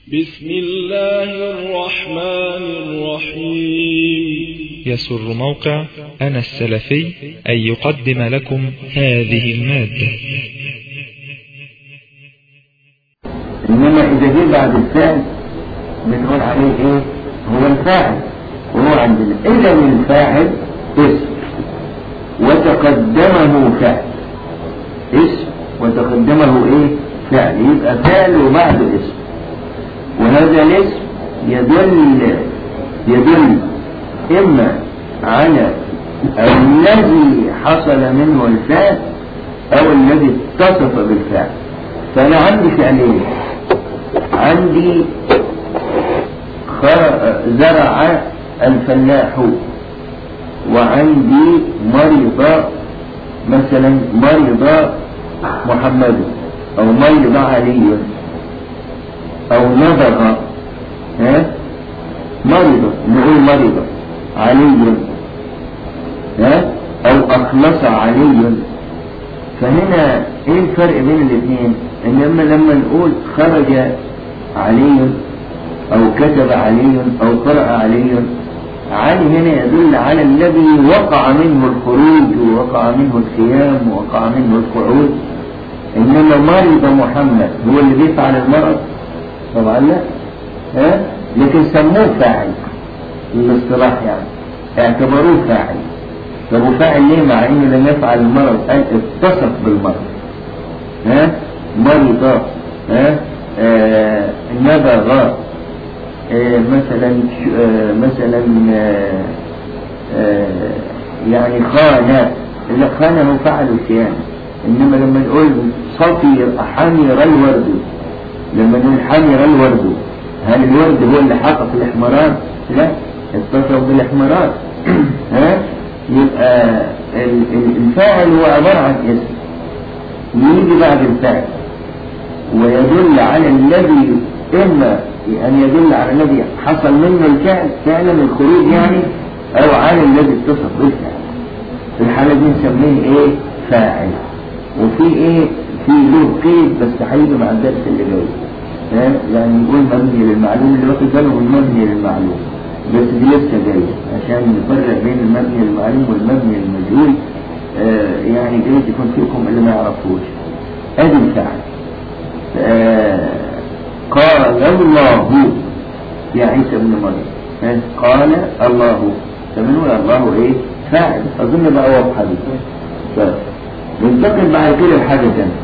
بسم الله الرحمن الرحيم يسر موقع أنا السلفي أن يقدم لكم هذه المادة إنما إذا جه بعد الفعل بنقول عليه إيه هو الفاعل وهو عندنا إذا الفاعل اسم وتقدمه فعل اسم وتقدمه إيه فعل يبقى فعل وبعد اسم وهذا الاسم يدل يدل إما على الذي حصل منه الفعل أو الذي اتصف بالفعل فأنا عندي فعلين عندي زرع الفلاح وعندي مرض مثلا مرض محمد أو مرض علي أو نبغ ها مرض نقول مرض علي ها أو أخلص علي فهنا ايه الفرق بين الاثنين انما لما نقول خرج علي او كتب علي او قرأ علي علي هنا يدل على الذي وقع منه الخروج ووقع منه القيام ووقع منه القعود انما مرض محمد هو اللي بيفعل المرض طبعا لا ها لكن سموه فاعل الاصطلاح يعني اعتبروه فاعل طب وفاعل ليه مع انه لم يفعل المرض قال اتصف بالمرض ها مرض ها آه نبغ آه مثلا آه مثلا آه آه يعني خان اللي خانه فعل صيانه انما لما نقول صفي حمر الورد لما نقول حمر الورد هل الورد هو اللي حقق الاحمرار لا اتصف بالاحمرار ها يبقى الفاعل هو عبارة عن اسم يجي بعد الفعل ويدل على الذي إما أن يدل على الذي حصل منه الفعل فعلا الخروج يعني أو على الذي اتصف بالفعل في الحالة دي نسميه إيه فاعل وفي إيه في له قيد بس هيجي مع الدرس اللي جاي يعني نقول مبني للمعلوم اللي واخد باله من مبني للمعلوم بس دي لسه جاية عشان نفرق بين المبني المعلوم والمبني المجهول آه يعني جايز يكون فيكم اللي ما يعرفوش ادي الفعل آه قال الله يا عيسى ابن مريم آه قال الله فمنقول الله ايه فاعل اظن بقى واضحه دي طيب ننتقل بعد كده لحاجه ثانيه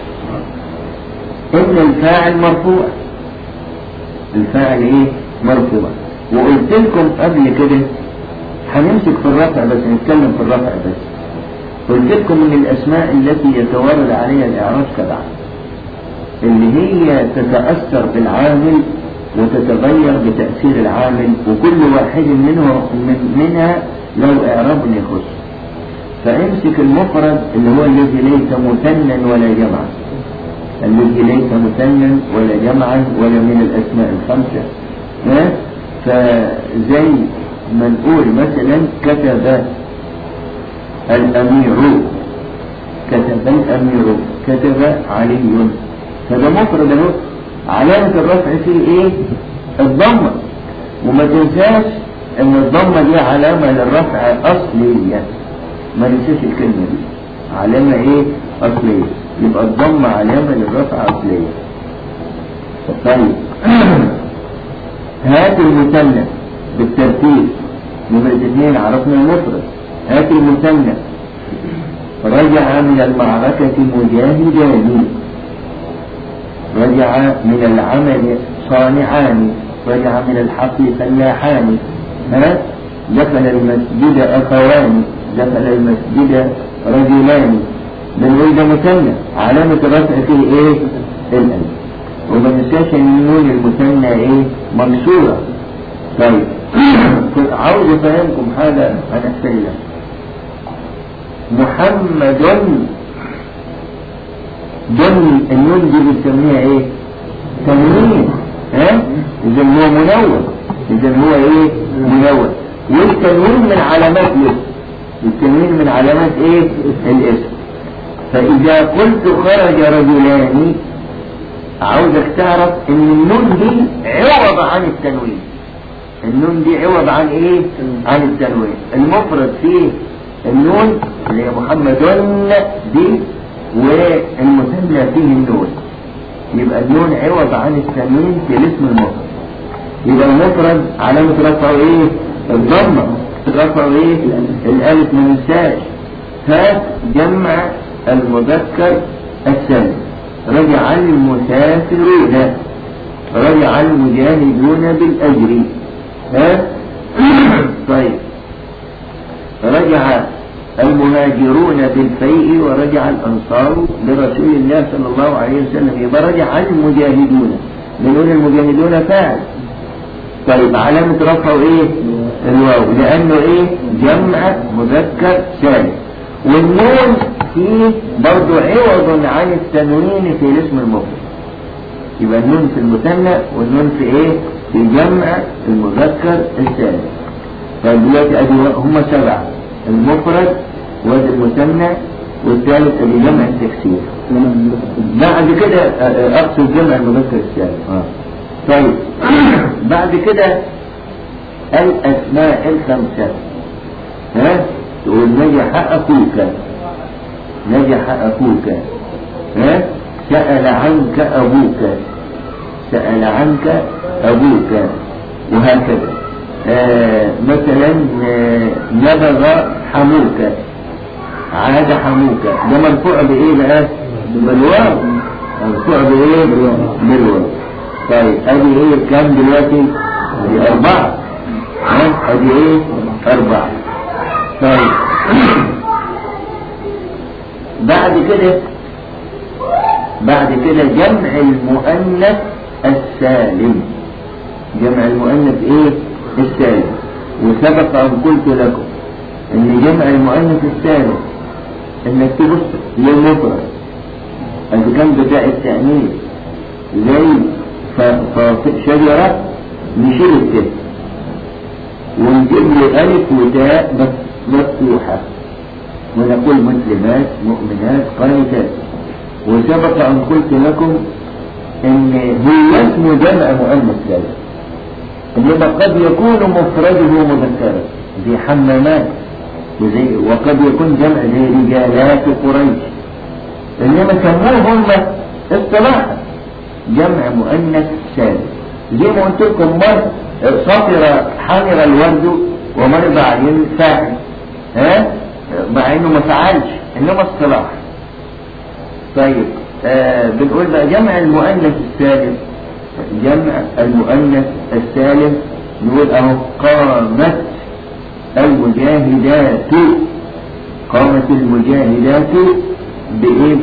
ان الفاعل مرفوع الفاعل ايه مرفوع وقلت لكم قبل كده هنمسك في الرفع بس نتكلم في الرفع بس قلت لكم ان الاسماء التي يتوارد عليها الاعراض سبعه اللي هي تتاثر بالعامل وتتغير بتاثير العامل وكل واحد منه من منها له اعراب يخص فامسك المفرد اللي هو الذي ليس مثنى ولا جمعا الذي ليس مثنى ولا جمعا ولا من الاسماء الخمسه فزي ما نقول مثلا كتب الأمير كتب الأمير كتب علي فده مفرد اهو علامة الرفع فيه ايه الضمة وما تنساش ان الضمة دي علامة للرفع أصلية ما ننساش الكلمة دي علامة ايه أصلية يبقى الضمة علامة للرفع أصلية طيب هات المثنى بالترتيب نمرة اثنين عرفنا المفرد هات المثنى رجع من المعركة مجاهدان رجع من العمل صانعان رجع من الحق فلاحان ها دخل المسجد أخوان دخل المسجد رجلان بنقول ده مثنى علامة الرفع فيه ايه؟ الألف وما ننساش ان نون المثنى ايه مكسورة طيب كنت عاوز افهمكم حاجة هنحتاجها محمد دن النون دي بنسميها ايه تنوين ها اذا هو منون اذا هو ايه منون والتنوين من علامات الاسم التنوين من علامات ايه الاسم فاذا قلت خرج رجلان عاوزك تعرف ان النون دي عوض عن التنوين النون دي عوض عن ايه عن التنوين المفرد فيه النون اللي هي محمد دي والمثنى فيه النون يبقى النون عوض عن التنوين في الاسم المفرد يبقى المفرد علامة رفعه ايه الضمة رفعه ايه الالف ما ننساش هات جمع المذكر السالم رجع المسافرون رجع المجاهدون بالأجر ها طيب رجع المهاجرون بالفيء ورجع الأنصار لرسول الله صلى الله عليه وسلم يبقى رجع المجاهدون بنقول المجاهدون فاعل طيب علامة رفعه ايه الواو لأنه ايه جمع مذكر سالم والنون فيه برضو عوض عن التنوين في الاسم المفرد يبقى النون في المثنى والنون في ايه في جمع المذكر السالم فدلوقتي ادي هم سبعة المفرد وادي المثنى والثالث ادي جمع التكسير بعد كده اقصد جمع المذكر السالم آه. طيب بعد كده الاسماء الخمسة ها تقول نجح اخوك نجح اخوك ها سأل عنك ابوك سأل عنك ابوك وهكذا آه مثلا آه نبغ حموك عاد حموك ده مرفوع بايه بقى بالواو مرفوع بايه بالواو طيب ادي ايه كام دلوقتي ادي اربعة ها ادي ايه اربعة طيب بعد كده بعد كده جمع المؤنث السالم جمع المؤنث ايه السالم وسبق ان قلت لكم ان جمع المؤنث السالم انك تبص للمفرد اذا كان بتاع التأنيث زي فشجرة نشيل التاء ونجيب لي ألف وتاء مفتوحة ونقول مسلمات مؤمنات قانتات وسبق أن قلت لكم إن هو اسم جمع مؤنث ثالث إنما قد يكون مفرده مذكرا زي حمامات وزي وقد يكون جمع زي رجالات قريش إنما سموه هم اصطلاحا جمع مؤنث ثالث زي ما قلت لكم مر صفر حمر الورد ومر بعدين فاعل ها مع انه ما فعلش انما اصطلاح طيب آه بنقول بقى جمع المؤنث السالم جمع المؤنث السالم نقول اهو قامت المجاهدات قامت المجاهدات بايه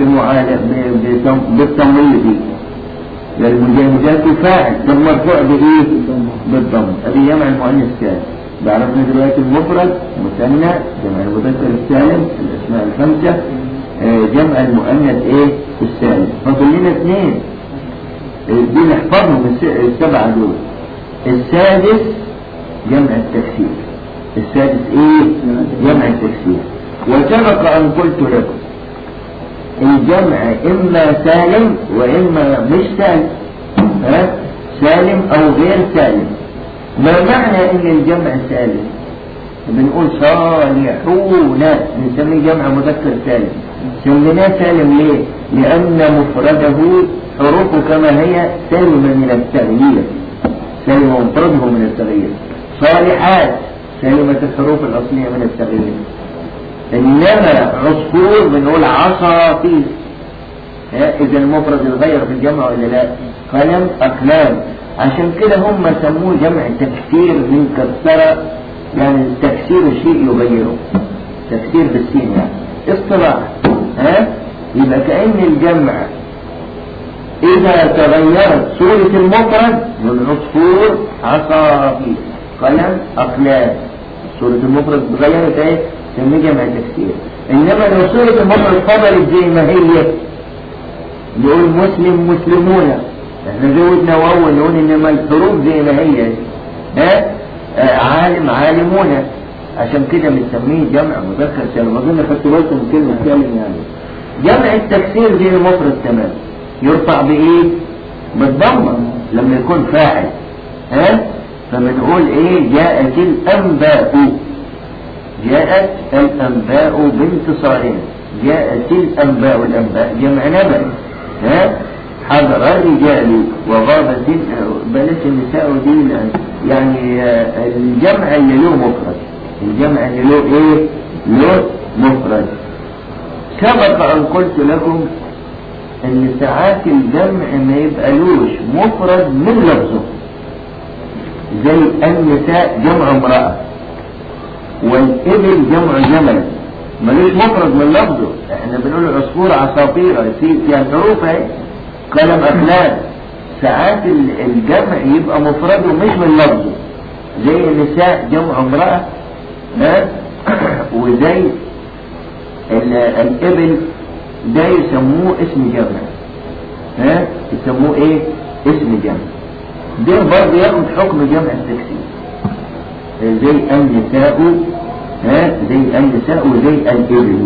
بالتمريض المجاهدات فاعل ده مرفوع بايه بالضم ادي جمع المؤنث السالم بعرفنا دلوقتي المفرد مثنى جمع المذكر السالم الاسماء الخمسه جمع المؤنث ايه السالم فاضل لنا اثنين دي نحفظهم السبعه دول السادس جمع التكسير السادس ايه جمع التكسير وسبق ان قلت لكم الجمع اما سالم واما مش سالم ها سالم او غير سالم ما معنى ان الجمع سالم بنقول صالحون نسميه جمع مذكر سالم سميناه سالم ليه لان مفرده حروفه كما هي سلم من التغيير سلم مفرده من التغيير صالحات سلمت الحروف الاصليه من التغيير انما عصفور بنقول عصافير اذا المفرد يتغير في الجمع ولا لا قلم اقلام عشان كده هم سموه جمع تكسير من كسر يعني تكسير الشيء يغيره تكسير بالسين يعني اصطلاح ها يبقى كأن الجمع إذا تغيرت صورة المفرد من عصفور عصافير قلم أقلام صورة المفرد اتغيرت ايه سميه جمع تكسير إنما لو صورة المفرد فضلت زي ما هي نقول مسلم مسلمون احنا زودنا واو نقول انما الحروف زي ما هي ها آه عالم عالمون عشان كده بنسميه جمع مذكر سالم اظن خدتوا بالكم من كلمه سالم يعني جمع التكسير زي المفرد تمام يرفع بايه بالضمة لما يكون فاعل ها فبنقول ايه جاءت الانباء جاءت الانباء بانتصارها جاءت الانباء الانباء جمع نبأ ها حضر الرجال وغابت بلاش النساء دي يعني الجمع اللي له مفرد الجمع اللي له ايه له مفرد سبق ان قلت لكم ان ساعات الجمع ما يبقالوش مفرد من لفظه زي النساء جمع امرأة والابل جمع جمل ملوش مفرد من لفظه احنا بنقول عصفور عصافير في فيها حروف اهي قلم افلام ساعات الجمع يبقى مفرده مش من لفظه زي النساء جمع امرأة ها وزي الابل ده يسموه اسم جمع ها يسموه ايه اسم جمع ده برضه ياخد حكم جمع التكسير زي النساء ها زي النساء وزي الابل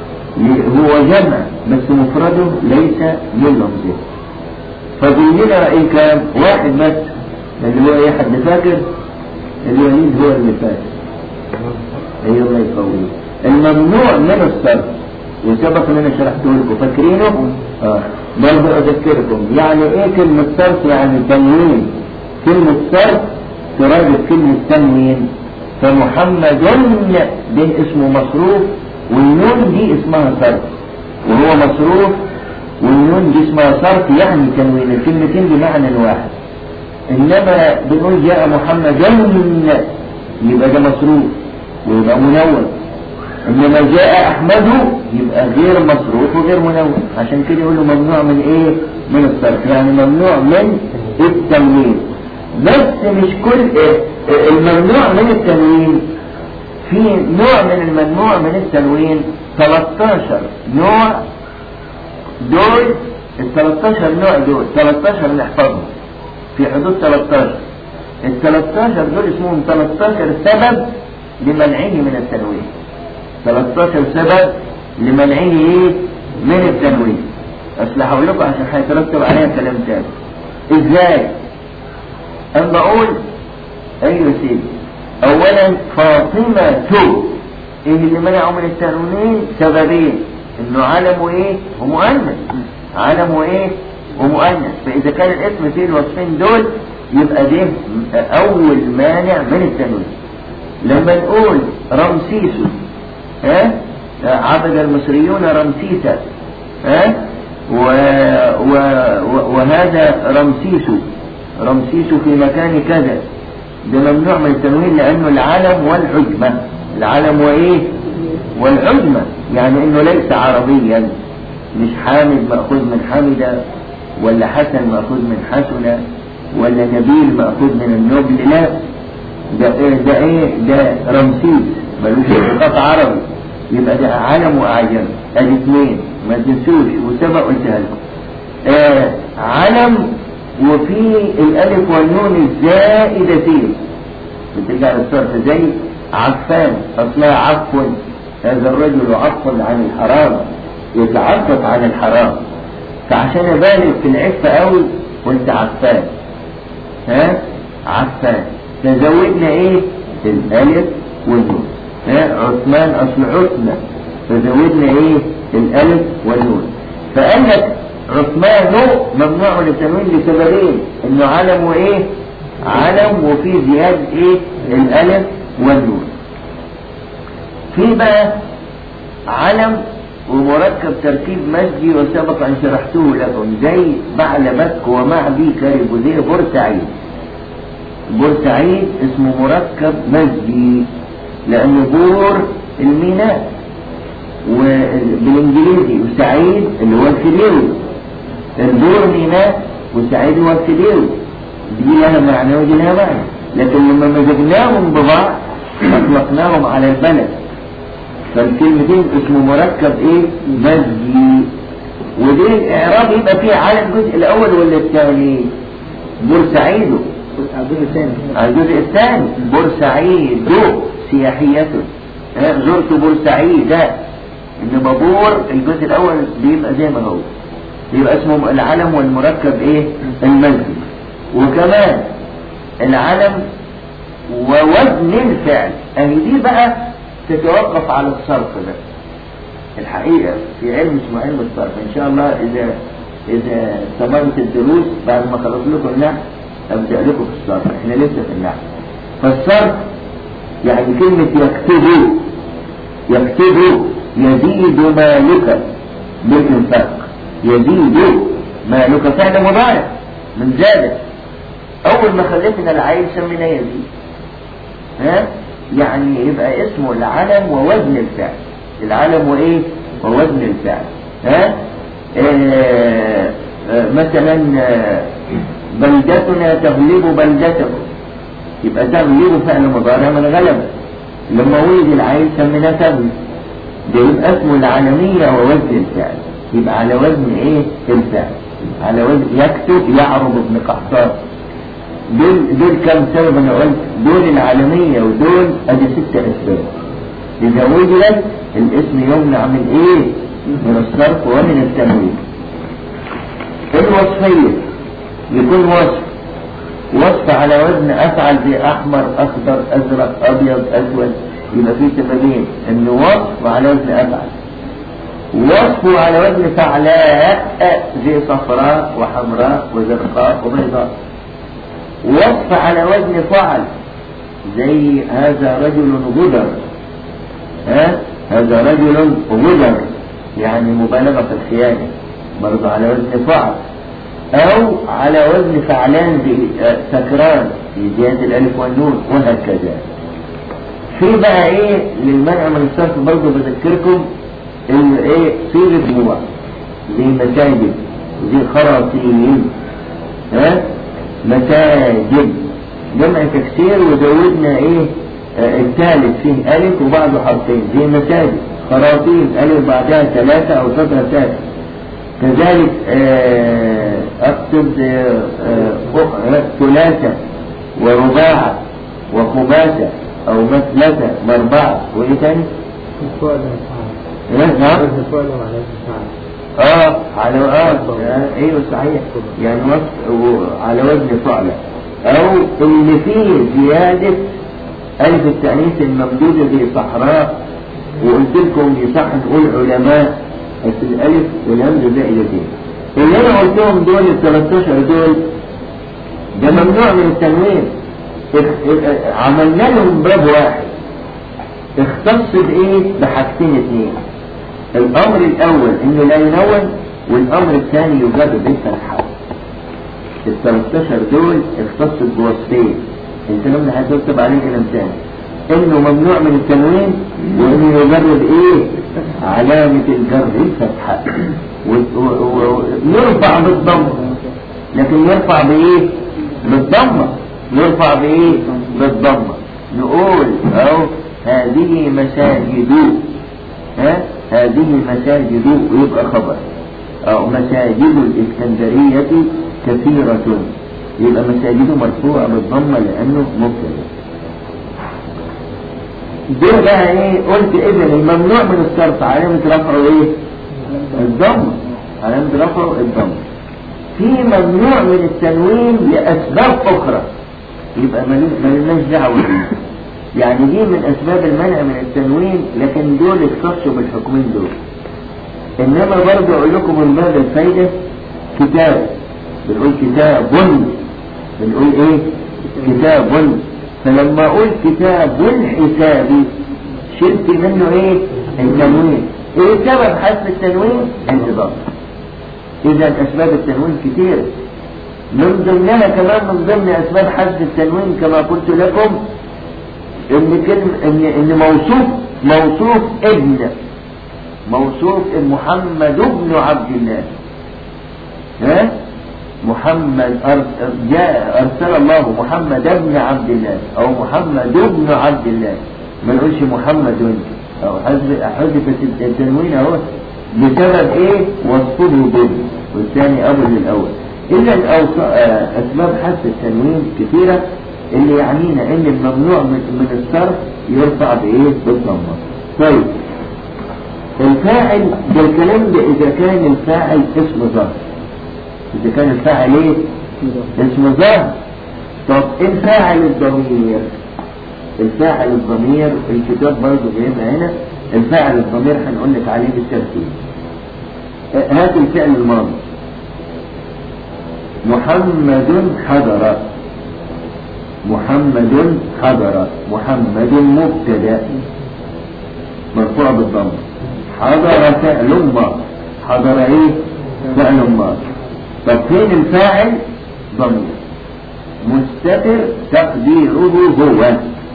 هو جمع بس مفرده ليس من لفظه فبيننا ايه كام واحد بس اللي هو ايه حد فاكر الوليد هو اللي فاكر اي الله يقويه الممنوع من الصرف وسبق ان انا شرحته لكم فاكرينه اه برضه اذكركم يعني ايه كلمة صرف يعني تنوين كلمة صرف ترادف كلمة تنوين فمحمد ده اسمه مصروف والنون دي اسمها صرف وهو مصروف والنون دي اسمها صرف يعني تنوين الكلمتين بمعنى واحد انما بنقول جاء محمد يبقى ده مصروف ويبقى منون انما جاء احمد يبقى غير مصروف وغير منون عشان كده يقولوا ممنوع من ايه من الصرف يعني ممنوع من التنوين بس مش كل إيه الممنوع من التنوين في نوع من الممنوع من التنوين 13 نوع دول ال 13 نوع دول 13 نحفظهم في حدود 13 ال 13 دول اسمهم 13 سبب لمنعه من التنوين 13 سبب لمنعه ايه من التنوين اصل هقول لكم عشان هيترتب عليها كلام تاني ازاي اما اقول ايوه سيدي اولا فاطمة ايه اللي منعه من التنوين سببين انه علم وايه ومؤنث علم وايه ومؤنث فاذا كان الاسم فيه الوصفين دول يبقى ده اول مانع من التنوين لما نقول رمسيس ها عبد المصريون رمسيسا ها و و و وهذا رمسيس رمسيس في مكان كذا ده ممنوع من التنوين لانه العلم والعجمه العلم وايه والعجمه يعني انه ليس عربيا مش حامد ماخوذ من حمد ولا حسن ماخوذ من حسن ولا نبيل ماخوذ من النبل لا ده ايه ده ايه ده رمسيس ملوش اشتقاق عربي يبقى ده علم واعجم ادي اثنين ما تنسوش وسبق قلتها لكم آه علم وفي الالف والنون الزائدتين بترجع للصرف زي عفان اصلها عفو هذا الرجل عفو عن الحرام يتعفف عن الحرام فعشان ابالغ في العفة قوي قلت عفان ها عفان فزودنا ايه الالف والنون ها عثمان اصل عثمان فزودنا ايه الالف والنون فقال لك عثمان ممنوع من التنوين لسببين انه علم وايه علم وفي زيادة ايه الالف والنون في بقى علم ومركب تركيب مسجي وسبق ان شرحته لكم زي بعلمك ومعدي كرب وزي بورسعيد بورسعيد اسمه مركب مسجي لانه بور الميناء وبالانجليزي وسعيد اللي هو الكبير البور ميناء وسعيد هو الكبير دي لها معنى ودي لها معنى لكن لما مزجناهم ببعض اطلقناهم على البلد فالكلمتين اسمه مركب ايه مزجي ودي الاعراب يبقى فيه على الجزء الاول ولا الثاني بورسعيد الجزء الثاني الجزء الثاني بورسعيد سياحيته ها، زرت بورسعيد انما بور الجزء الاول بيبقى زي ما هو يبقى اسمه العلم والمركب ايه المزي وكمان العلم ووزن الفعل اهي دي بقى تتوقف على الصرف ده الحقيقة في علم اسمه علم الصرف ان شاء الله اذا اذا استمرت الدروس بعد ما خلص لكم النحو ابدا لكم في الصرف احنا لسه في النحو فالصرف يعني كلمة يكتبوا يكتبوا يزيد مالك بالإنفاق يزيد مالك فعل مضارع من زاد أول ما خلفنا العين سمينا يزيد ها يعني يبقى اسمه العلم ووزن الفعل العلم وإيه ووزن الفعل ها آه آه مثلا آه بلدتنا تغلب بلدتكم يبقى تغلب فعل مضارع من غلب لما ولد العين سميناه تغلب ده يبقى اسمه العالمية ووزن الفعل يبقى على وزن ايه الفعل على وزن يكتب يعرض ابن قحطان دول دول كم سبب انا قلت دول العالمية ودول ادي ست اسباب اذا وجدت الاسم يمنع من ايه من الصرف ومن التنوين الوصفية يكون وصف وصف على وزن افعل زي احمر اخضر ازرق ابيض اسود يبقى فيه سببين انه وصف على وزن افعل وصفه على وزن فعلاء زي صفراء وحمراء وزرقاء وبيضاء وصف على وزن فعل زي هذا رجل غدر ها هذا رجل غدر يعني مبالغة في الخيانة برضه على وزن فعل او على وزن فعلان زي سكران في زيادة الالف والنون وهكذا في بقى ايه للمنع من الصرف برضه بذكركم ان ايه صيغه جموع زي مساجد زي خراطيم ها مساجد جمع تكسير وزودنا ايه آه الثالث فيه الف وبعده حرفين زي مساجد خراطيم الف بعدها ثلاثة او سطر ثالث كذلك آه اكتب آه ثلاثة ورباعة وخماسة او مثلثة مربعة وايه تاني نعم اه على اه ايوه صحيح يعني وصف على وزن فعلة او اللي فيه زيادة الف التأنيث الممدودة زي صحراء وقلت لكم يصح نقول علماء بس الالف والهمزة زائدتين اللي انا قلتهم دول ال 13 دول ده ممنوع من التنوين عملنا لهم باب واحد اختص بايه بحاجتين اثنين الامر الاول انه لا ينون والامر الثاني يجرب بالفتحة ال 13 دول اختصت بوصفين انت لما هتكتب عليه كلام ثاني انه ممنوع من التنوين وانه يجرب ايه علامة الجر الفتحة ويرفع بالضمة لكن يرفع بايه بالضمة يرفع بايه بالضمة نقول او هذه مساجد ها هذه مساجد ويبقى خبر او مساجد الاسكندرية كثيرة يبقى مساجد مرفوعة بالضمة لانه مبتدا ده بقى ايه قلت اذا الممنوع من الصرف علامة رفعه ايه الضمة علامة رفعه الضمة في ممنوع من التنوين لاسباب اخرى يبقى ملناش دعوه بيه يعني دي من اسباب المنع من التنوين لكن دول اختصوا بالحكمين دول انما برضه اقول لكم من باب الفايدة كتاب بنقول كتاب بنقول ايه كتاب فلما اقول كتاب حسابي شلت منه ايه التنوين ايه سبب حذف التنوين انتظام اذا اسباب التنوين كتيرة من ضمنها كمان من ضمن اسباب حذف التنوين كما قلت لكم ان كلمة ان ان موصوف موصوف ابن موصوف محمد بن عبد الله ها محمد جاء ارسل الله محمد بن عبد الله او محمد بن عبد الله ما نقولش محمد او حذفت التنوين اهو بسبب ايه وصفه به والثاني ابو للاول اذا اسباب حذف التنوين كثيره اللي يعنينا ان الممنوع من, من الصرف يرفع بايه بالضمه طيب الفاعل ده الكلام ده إذا كان الفاعل اسم ظاهر إذا كان الفاعل إيه؟ اسم ظاهر طب الفاعل الضمير الفاعل الضمير الكتاب برضه جايبها هنا الفاعل الضمير هنقول لك عليه بالترتيب هات الفعل الماضي محمد حضر محمد حضر محمد مبتدا مرفوع بالضم حضر فعل ما حضر ايه فعل ما طب فين الفاعل ضمير مستتر تقديره هو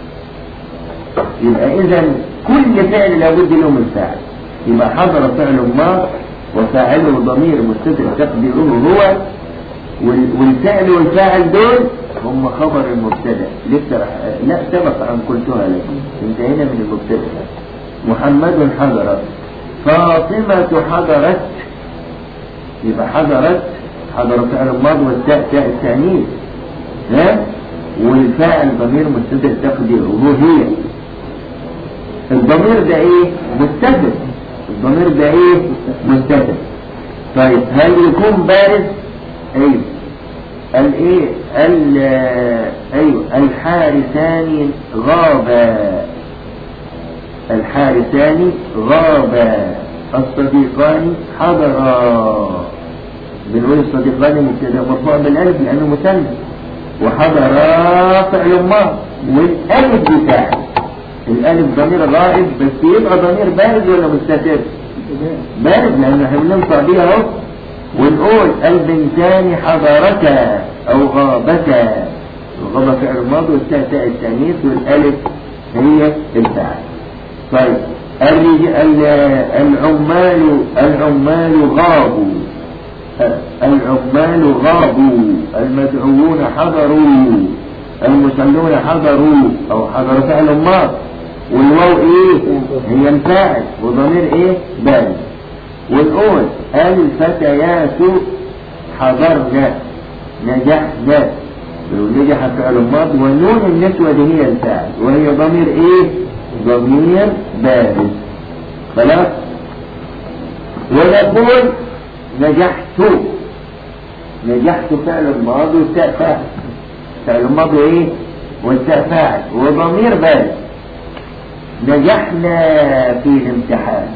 يبقى اذا كل فعل لابد له من فاعل يبقى حضر فعل ما وفاعله ضمير مستتر تقديره هو والفعل والفاعل دول هم خبر المبتدا لسه رح... لا سبق ان قلتها لكم انتهينا من المبتدا محمد حضر فاطمة حضرت يبقى حضرت حضر فعل الماضي والتاء تاء التانيث ها والفاعل ضمير مستتر تقديره هي الضمير ده ايه مستتر الضمير ده ايه مستتر طيب هل يكون بارز ايوه الايه ال ايوه الحارسان غابا الحارسان غابا الصديقان حضرا بنقول الصديقان مبتدا مرفوع بالالف لانه مثنى وحضرا فعل ما والالف بتاعه الالف ضمير غائب بس يبقى ضمير بارز ولا مستتر بارز لان احنا بننطق بيها اهو ونقول البنتان حضرتا او غابتا الغابة فعل الماضي والتاء تاء التانيث والالف هي الفاعل طيب الرجال العمال العمال غابوا العمال غابوا المدعوون حضروا المصلون حضروا او حضر فعل الماضي والواو ايه هي الفاعل وضمير ايه بارد ونقول الفتيات حضرنا نجحنا لو نجح فعل الماضي ونون النسوة دي هي الفاعل وهي ضمير ايه ضمير بارز خلاص ونقول نجحت نجحت فعل الماضي والتاء فاعل فعل الماضي ايه والتاء فاعل وضمير بارز نجحنا في الامتحان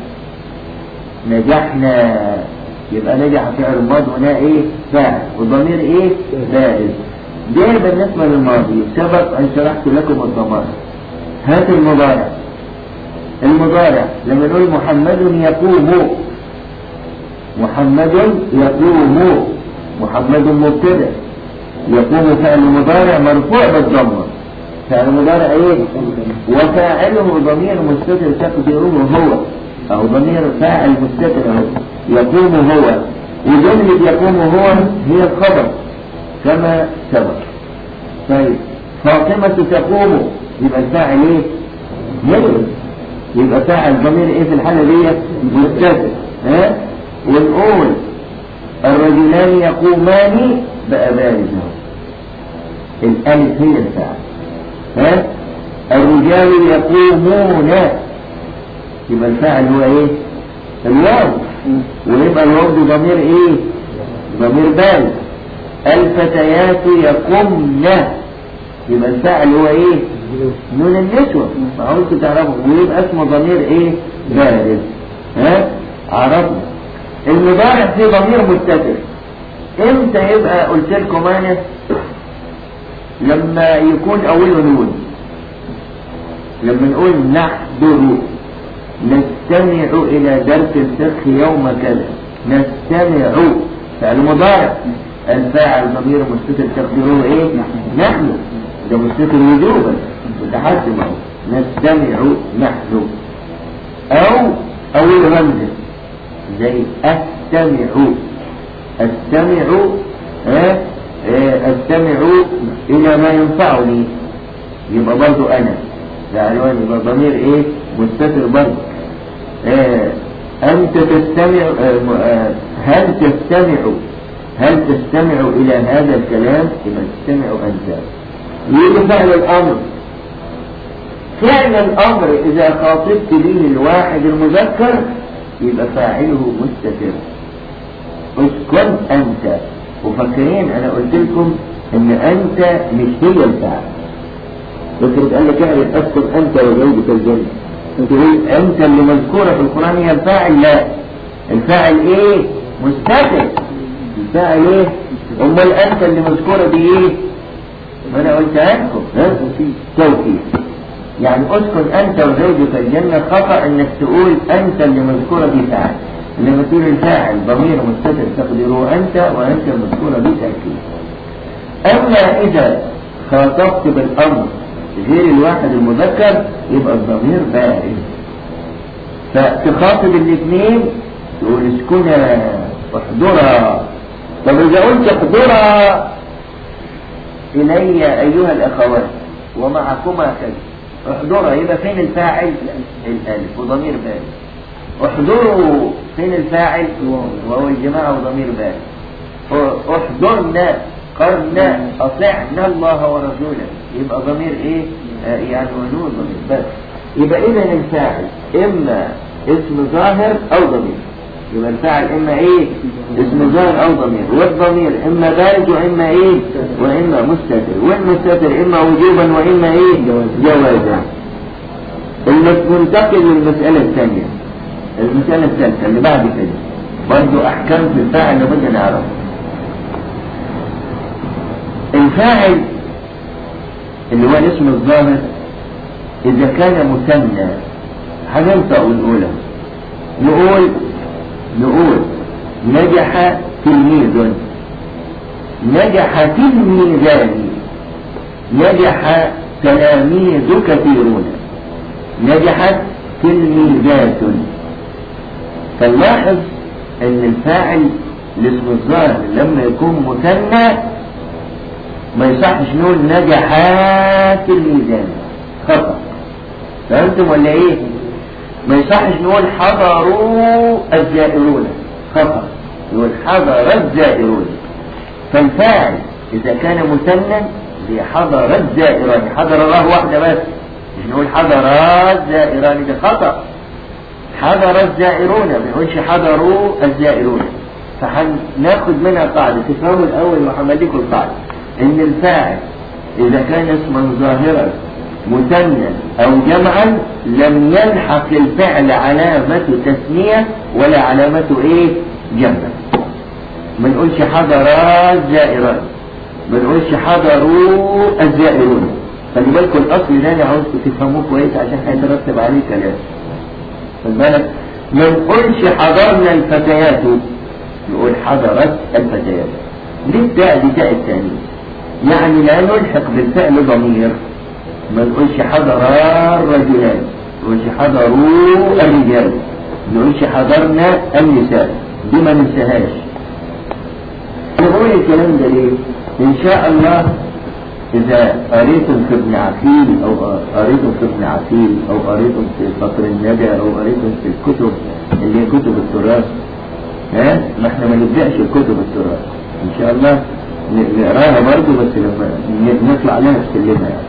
نجحنا يبقى نجح فعل الماضي هنا ايه فاعل والضمير ايه بارز ده بالنسبة للماضي سبق ان شرحت لكم الضمائر هات المضارع المضارع لما نقول محمد يقوم محمد يقوم محمد مبتدا يقوم فعل مضارع مرفوع بالضمه فعل مضارع ايه وفاعله ضمير مستتر تقديره هو او ضمير فاعل مستتر اهو يقوم هو وجملة يقوم هو هي الخبر كما سبق طيب فاطمة تقوم يبقى الفاعل ايه يجب يبقى فاعل ضمير ايه في الحالة دي مستتر ها ونقول الرجلان يقومان بقى بارز الالف هي الفاعل ها الرجال يقومون يبقى الفاعل هو ايه الواو ويبقى الواو دي ضمير ايه ضمير بارز الفتيات يقمن يبقى الفاعل هو ايه نون النسوة فعاوزوا تعرفوا ويبقى اسمه ضمير ايه بارز ها عرفنا المضارع فيه ضمير مستتر امتى يبقى قلت لكم انا لما يكون اوله نون لما نقول نحضر نستمع الى درس الفقه يوم كذا نستمع فعل مضارع الفاعل ضمير مستتر تقديره ايه نحن ده مستتر وجوبا متحسب اهو نستمع نحن او اول همزه زي استمع استمع ها استمع الى ما ينفعني يبقى برضو انا ده عنوان يبقى ضمير ايه مستتر برضو آه انت تستمع آه هل تستمع هل تستمع الى هذا الكلام يبقى تستمع انت يجي فعل الامر فعل الامر اذا خاطبت به الواحد المذكر يبقى فاعله مستتر اسكن انت وفاكرين انا قلت لكم ان انت مش هي الفاعل لكن قال لك اعرف اسكن انت وزوجك الجنة تقول انت اللي مذكورة في القرآن هي الفاعل لا الفاعل ايه مستتر الفاعل ايه امال انت اللي مذكورة دي ايه ما انا قلتها لكم ها توكيد يعني اسكن انت وزوجك الجنة خطأ انك تقول انت اللي مذكورة دي فاعل لما تقول الفاعل ضمير مستتر تقدره انت وانت المذكورة بالتأكيد اما اذا خاطبت بالامر غير الواحد المذكر يبقى الضمير بارد فتخاطب الاثنين تقول اسكنا احضرا طب اذا قلت احضرا الي ايها الاخوات ومعكما كذا احضرا يبقى فين الفاعل الالف وضمير بارد احضروا فين الفاعل وهو الجماعة وضمير بارد احضرنا قرنا اطعنا الله ورسوله يبقى ضمير ايه آه يعني ونون ضمير بس يبقى اذا الفاعل اما اسم ظاهر او ضمير يبقى الفاعل اما ايه اسم ظاهر او ضمير والضمير اما بارد واما ايه واما مستتر والمستتر اما وجوبا واما ايه جوازا المنتقل للمسألة الثانية المسألة الثالثة اللي بعد كده برضه احكام في الفاعل لابد نعرفها الفاعل اللي هو الاسم الظاهر إذا كان مثنى هننطق ونقولها نقول نقول نجح تلميذ نجح تلميذان نجح تلاميذ كثيرون نجحت تلميذات فنلاحظ ان الفاعل الاسم الظاهر لما يكون مثنى ما يصحش نقول نجحات الميزان خطأ فهمتم ولا ايه ما يصحش نقول حضروا الزائرون خطأ نقول حضر الزائرون فالفاعل اذا كان مثنى زي حضر الزائران حضر الله واحدة بس مش نقول حضر الزائران ده خطأ حضر الزائرون ما بنقولش حضروا الزائرون فهناخد منها قاعدة تفهموا الأول وهعمل لكم القاعدة ان الفاعل اذا كان اسما ظاهرا مثنى او جمعا لم يلحق الفعل علامة تثنية ولا علامة ايه جمع ما نقولش حضرا الزائران ما نقولش حضروا الزائرون خلي بالكم الاصل ده انا عاوزكم تفهموه كويس عشان هيترتب عليه كلام خد بالك ما نقولش حضرنا الفتيات نقول حضرت الفتيات ليه التاء دي تاء التانية يعني لا نلحق بالفعل ضمير ما نقولش حضر الرجلان ما نقولش حضروا الرجال ما نقولش حضرنا النساء دي ما ننساهاش نقول الكلام ده ليه ان شاء الله اذا قريتم في ابن عقيل او قريتم في ابن عقيل او قريتم في فقر الندى او قريتم في الكتب اللي هي كتب التراث ها ما احنا ما نبدأش الكتب التراث ان شاء الله نقراها برضه بس لما نطلع عليها نسلمها يعني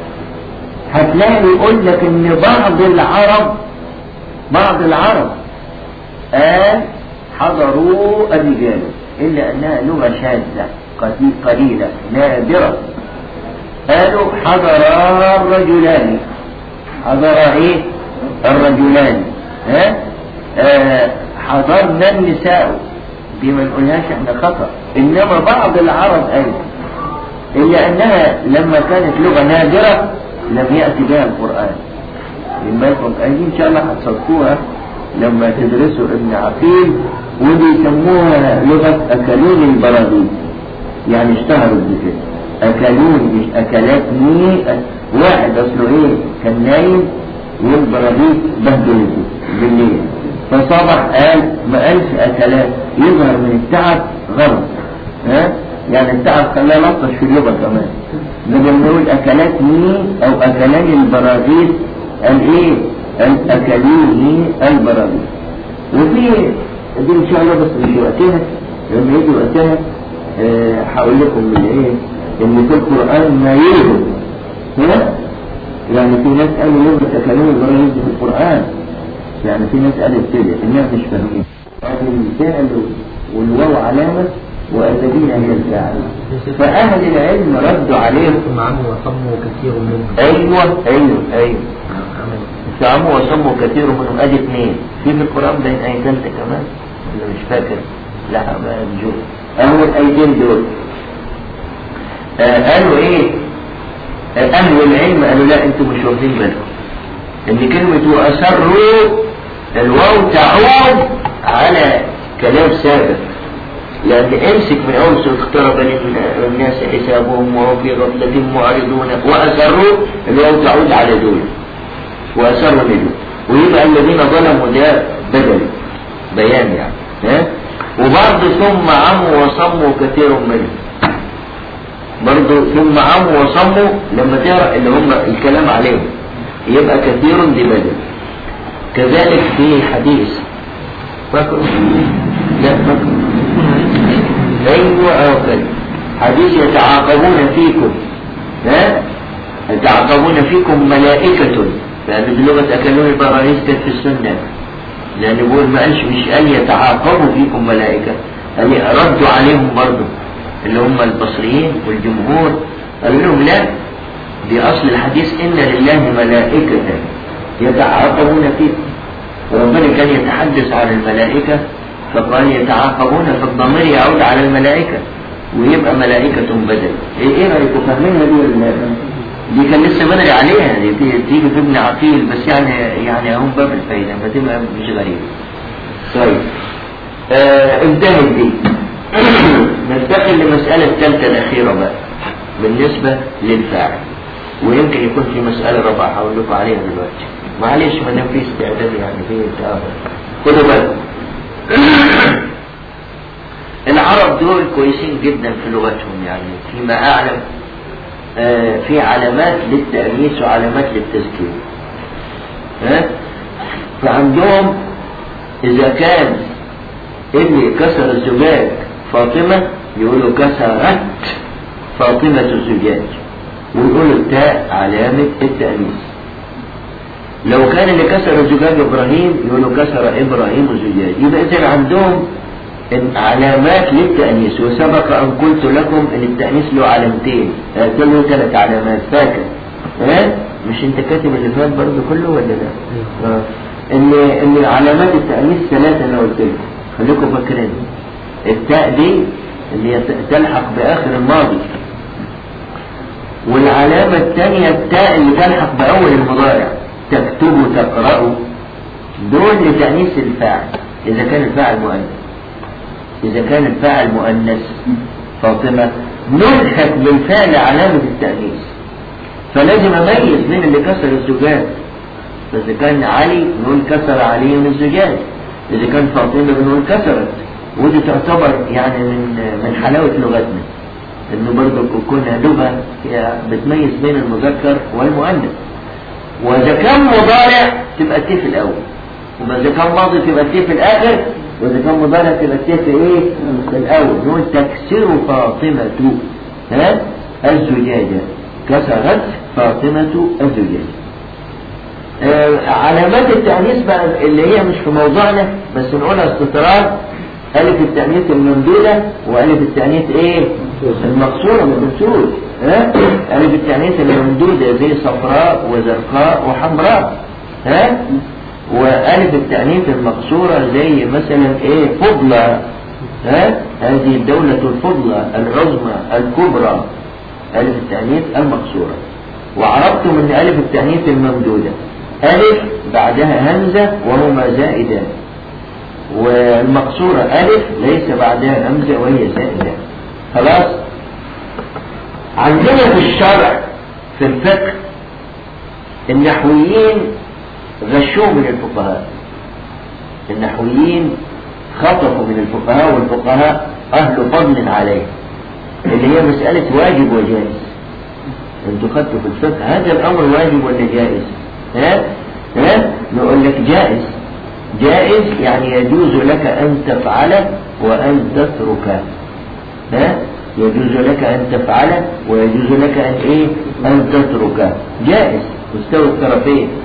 هتلاقي يقول لك ان بعض العرب بعض العرب قال حضروا الرجال الا انها لغة شاذة قليلة نادرة قالوا حضر الرجلان حضر ايه الرجلان ها آه حضرنا النساء دي ما نقولهاش احنا خطأ انما بعض العرب قال الا انها لما كانت لغة نادرة لم يأتي بها القرآن لما يكون ان شاء الله هتصدقوها لما تدرسوا ابن عقيل ودي يسموها لغة اكلون البراغيث يعني اشتهرت بكده اكلون مش اكلات مي واحد اصله ايه كان نايم والبراغيث بهدلته بالليل فصبح قال ما قالش اكلات يظهر من التعب غلط ها يعني التعب خلاه لطش في اللغة كمان بدل نقول اكلات مي او اكلان البراغيث قال ايه قال اكلوني البراغيث وفي دي ان شاء الله بس مش وقتها لما يجي وقتها هقول أه لكم من ايه ان في القرآن ما يوجد ها يعني في ناس قالوا يوجد اكلون البراغيث في القرآن يعني في ناس قالت كده انها مش فاهمين قال الفعل والواو علامة والذين هي الفاعل فأهل العلم ردوا عليهم معه وصموا كثير منهم ايوه ايوه ايوه عمل زعموا وصموا كثير منهم ادي اثنين في في القرآن بين اي ثالثة كمان ولا مش فاكر لا ما نشوف اهو الايتين دول آه قالوا ايه آه اهل العلم قالوا لا انتم مش واخدين بالكم ان كلمة واسروا الواو تعود على كلام سابق لأن امسك من أول سورة اقترب للناس حسابهم وهم في غفلة معرضون وأسروا الواو تعود على دول وأسروا منه ويبقى الذين ظلموا ده بدل بيان يعني ها وبرضه ثم عموا وصموا كثير منهم برضه ثم عموا وصموا لما تقرا اللي هم الكلام عليهم يبقى كثير دي بدل كذلك في حديث فاكر لا فاكر ايوه اه كده حديث يتعاقبون فيكم ها يتعاقبون فيكم ملائكة لأن بلغة أكلون البراهيز كانت في السنة لأن بيقول ما قالش مش قال يتعاقبوا فيكم ملائكة قال ردوا عليهم برضه اللي هم البصريين والجمهور قالوا لهم لا دي أصل الحديث إن لله ملائكة يتعاقبون فيكم وربنا كان يتحدث عن الملائكة فقال يتعاقبون فالضمير يعود على الملائكة ويبقى ملائكة بدل ايه ايه رايكم فاهمينها دي ولا دي كان لسه بدري عليها دي تيجي تيجي في ابن عقيل بس يعني يعني هم باب الفايدة فتبقى مش غريبة طيب آه انتهت دي ننتقل للمسألة الثالثة الأخيرة بقى بالنسبة للفاعل ويمكن يكون في مسألة رابعة هقول لكم عليها دلوقتي معلش ما دام في استعداد يعني في تأخر خدوا بالكم العرب دول كويسين جدا في لغتهم يعني فيما أعلم آه في علامات للتأنيث وعلامات للتذكير ها فعندهم إذا كان اللي كسر الزجاج فاطمة يقولوا كسرت فاطمة الزجاج ويقولوا التاء علامة التأنيث لو كان اللي كسر الزجاج إبراهيم يقولوا كسر إبراهيم الزجاج يبقى إذا عندهم علامات للتأنيث وسبق أن قلت لكم أن التأنيث له علامتين له ثلاث علامات فاكر ها مش أنت كاتب اللي فات برضه كله ولا لا؟ آه. ان ان علامات التأنيث ثلاثة انا قلت لكم خليكم فاكرين التاء دي اللي هي تلحق باخر الماضي والعلامة الثانية التاء اللي تلحق باول المضارع تكتب تقرأ دول لتأنيث الفاعل اذا كان الفاعل مؤنث اذا كان الفاعل مؤنث فاطمة نلحق بالفعل علامة التأنيث فلازم اميز مين اللي كسر الزجاج فإذا كان علي نقول كسر علي من الزجاج إذا كان فاطمة بنقول كسرت ودي تعتبر يعني من من حلاوة لغتنا إنه برضه كونها لغة هي بتميز بين المذكر والمؤنث وإذا كان مضارع تبقى التي في الأول وإذا كان ماضي تبقى التي في الآخر وإذا كان مضارع تبقى التي في إيه؟ في الأول نقول تكسر فاطمة ها الزجاجة كسرت فاطمة الزجاجة آه علامات التأنيث بقى اللي هي مش في موضوعنا بس نقولها استطراد ألف التأنيث الممدودة وألف التأنيث إيه؟ المقصورة من الرسول ها؟ ألف التأنيث الممدودة زي صفراء وزرقاء وحمراء ها؟ وألف التأنيث المقصورة زي مثلا إيه؟ فضلة ها؟ هذه الدولة الفضلة العظمى الكبرى ألف التأنيث المقصورة وعرفتم أن ألف التأنيث الممدودة ألف بعدها همزة وهما زائدان والمقصورة ألف ليس بعدها همزة وهي زائدة خلاص عندنا في الشرع في الفقه النحويين غشوا من الفقهاء النحويين خطفوا من الفقهاء والفقهاء أهل فضل عليه اللي هي مسألة واجب وجائز انتوا خدتوا في الفقه هذا الأمر واجب ولا جائز ها ها نقول لك جائز جائز يعني يجوز لك أن تفعله وأن تتركه ها يجوز لك أن تفعله ويجوز لك أن إيه أن تتركه جائز مستوى الطرفين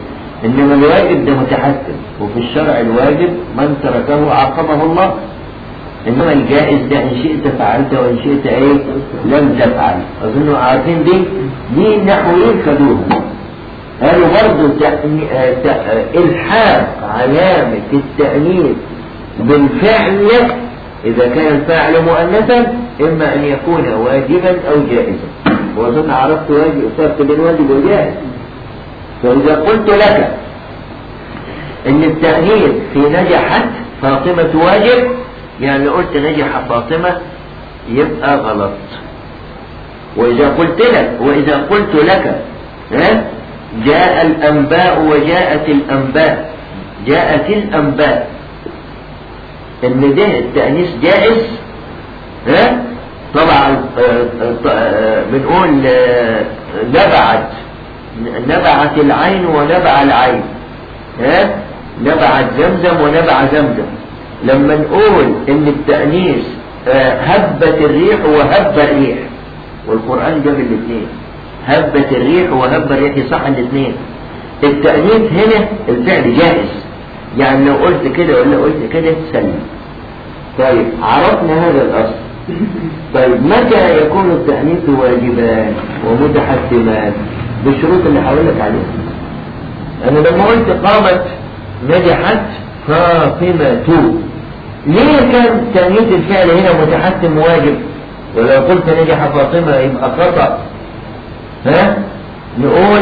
إنما الواجب ده متحتم وفي الشرع الواجب من تركه عاقبه الله إنما الجائز ده إن شئت فعلت وإن شئت إيه لم تفعل أظن عارفين دي دي النحويين خدوها قالوا برضه تأني- آه، ت- آه، إلحاق علامة التأنيث بالفعل إذا كان الفاعل مؤنثا إما أن يكون واجبا أو جائزا وأظن عرفت واجب فرق بين واجب وجائز فإذا قلت لك إن التأنيث في نجحت فاطمة واجب يعني قلت نجح فاطمة يبقى غلط وإذا قلت لك وإذا قلت لك ها جاء الأنباء وجاءت الأنباء جاءت الأنباء إن ده التأنيث جائز ها طبعا آه، آه، آه، بنقول آه، نبعت نبعت العين ونبع العين ها نبعت زمزم ونبع زمزم لما نقول ان التأنيث آه، هبت الريح وهب الريح والقرآن جاب الاثنين هبت الريح وهب الريح يصح الاثنين التأنيث هنا الفعل جائز يعني لو قلت كده ولا قلت كده سلم طيب عرفنا هذا الأصل طيب متى يكون التأنيث واجبان ومتحتمان بالشروط اللي هقول لك عليها أنا لما قلت قامت نجحت فاطمة ليه كان تأنيث الفعل هنا متحتم واجب ولو قلت نجح فاطمة يبقى خطأ ها نقول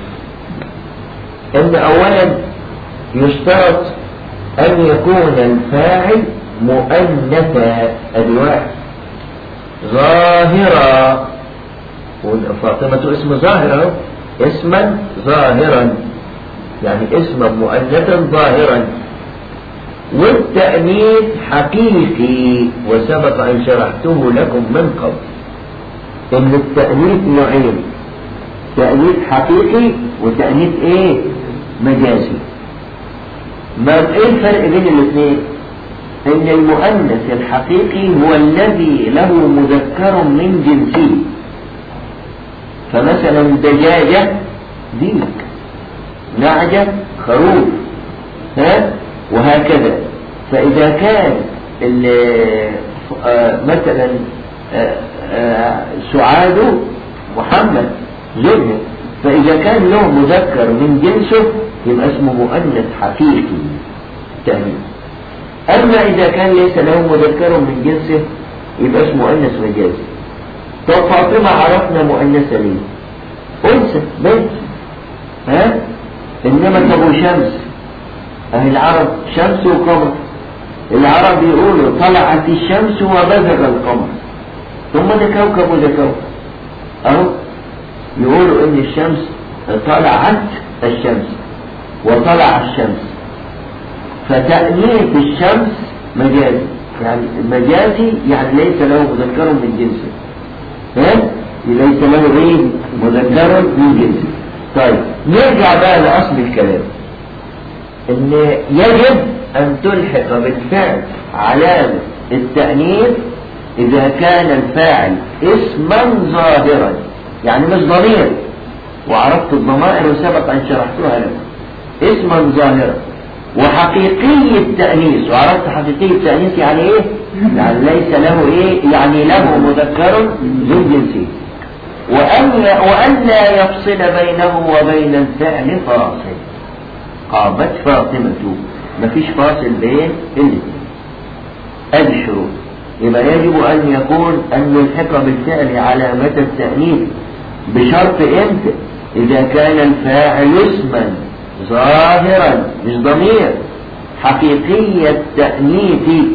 ان اولا يشترط ان يكون الفاعل مؤنثا ادي واحد ظاهرا فاطمة اسم ظاهر أهو. اسما ظاهرا يعني اسما مؤنثا ظاهرا والتأنيث حقيقي وسبق أن شرحته لكم من قبل إن التأنيث نوعين تأنيث حقيقي وتأنيث إيه مجازي ما إيه الفرق بين الاثنين إن المؤنث الحقيقي هو الذي له مذكر من جنسه فمثلا دجاجة ديك نعجة خروف ها وهكذا فإذا كان ال- آه، مثلا آه، آه، سعاد محمد زوجها فإذا كان له مذكر من جنسه يبقى اسمه مؤنث حقيقي تأمين أما إذا كان ليس له مذكر من جنسه يبقى اسمه مؤنث مجازي طب فاطمة عرفنا مؤنثة ليه؟ أنثى بنت ها؟ إنما تبو شمس أهل العرب شمس وقمر العرب يقولوا طلعت الشمس وبزغ القمر ثم ده كوكب وده كوكب أهو يقولوا إن الشمس طلعت الشمس وطلع الشمس فتأنيث الشمس مجازي يعني مجازي يعني ليس له مذكر من جنسه ها؟ ليس له ايه مذكر من جنسه طيب نرجع بقى لأصل الكلام ان يجب ان تلحق بالفعل علامة التأنيث اذا كان الفاعل اسما ظاهرا يعني مش ضمير وعرفت الضمائر وسبق ان شرحتها لكم اسما ظاهرا وحقيقي التأنيث وعرفت حقيقي التأنيث يعني ايه يعني ليس له ايه يعني له مذكر من جنسه وأن وأن لا يفصل بينه وبين الفعل فاصل قامت فاطمة مفيش فاصل بين الاثنين ادي الشروط يبقى يجب ان يكون ان نلحق بالفعل علامة التأنيث بشرط امتى اذا كان الفاعل اسما ظاهرا مش ضمير حقيقي التأنيث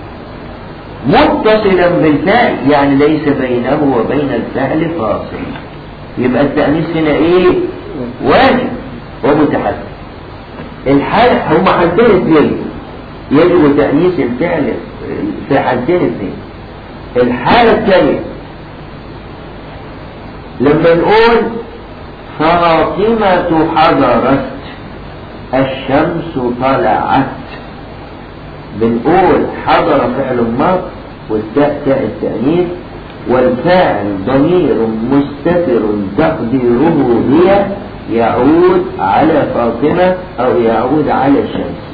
متصلا بالفعل يعني ليس بينه وبين الفعل فاصل يبقى التأنيث هنا ايه واجب ومتحدث الحال هم حالتين اثنين يجب تأنيث الفعل في حالتين اثنين الحالة الثانية لما نقول فاطمة حضرت الشمس طلعت بنقول حضر فعل ماض والتاء تاء التأنيث والفاعل ضمير مستتر تقديره هي يعود على فاطمة أو يعود على الشمس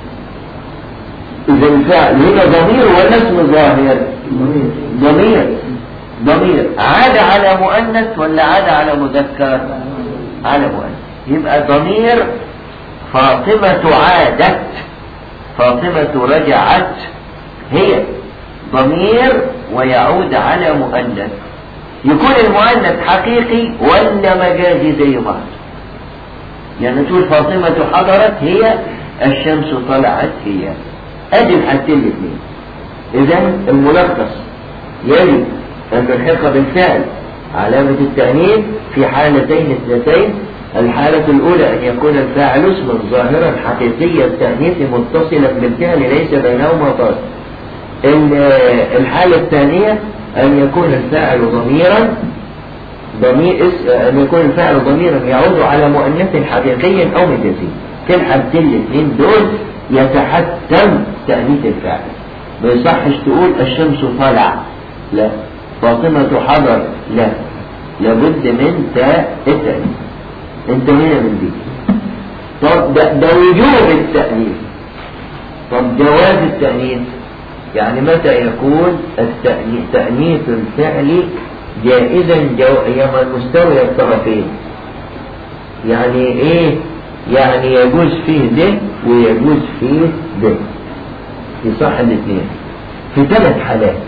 إذا الفعل هنا ضمير ولا اسم ظاهر ضمير ضمير عاد على مؤنث ولا عاد على مذكر على مؤنث يبقى ضمير فاطمة عادت فاطمة رجعت هي ضمير ويعود على مؤنث يكون المؤنث حقيقي ولا مجازي زي بعض يعني تقول فاطمة حضرت هي الشمس طلعت هي ادي الحالتين الاثنين اذا الملخص يجب ان نلحق بالفعل علامة التأنيث في حالتين اثنتين الحالة الأولى أن يكون الفاعل اسما ظاهرا حقيقي التأنيث متصلا بالفعل ليس بينهما فاصل الحالة الثانية أن يكون الفاعل ضميرا ضمير أن يكون الفاعل ضميرا يعود على مؤنث حقيقي أو مجازي في الحالتين الاثنين دول يتحتم تأنيث الفاعل ما يصحش تقول الشمس طلع لا فاطمة حضر لا لابد من تاء التأنيث انتهينا من دي طب ده, ده وجوب التأنيث طب جواز التأنيث يعني متى يكون التأنيث تأنيث الفعل جائزا جو... يوم مستوي الطرفين يعني ايه يعني يجوز فيه ده ويجوز فيه ده يصح الاثنين في ثلاث حالات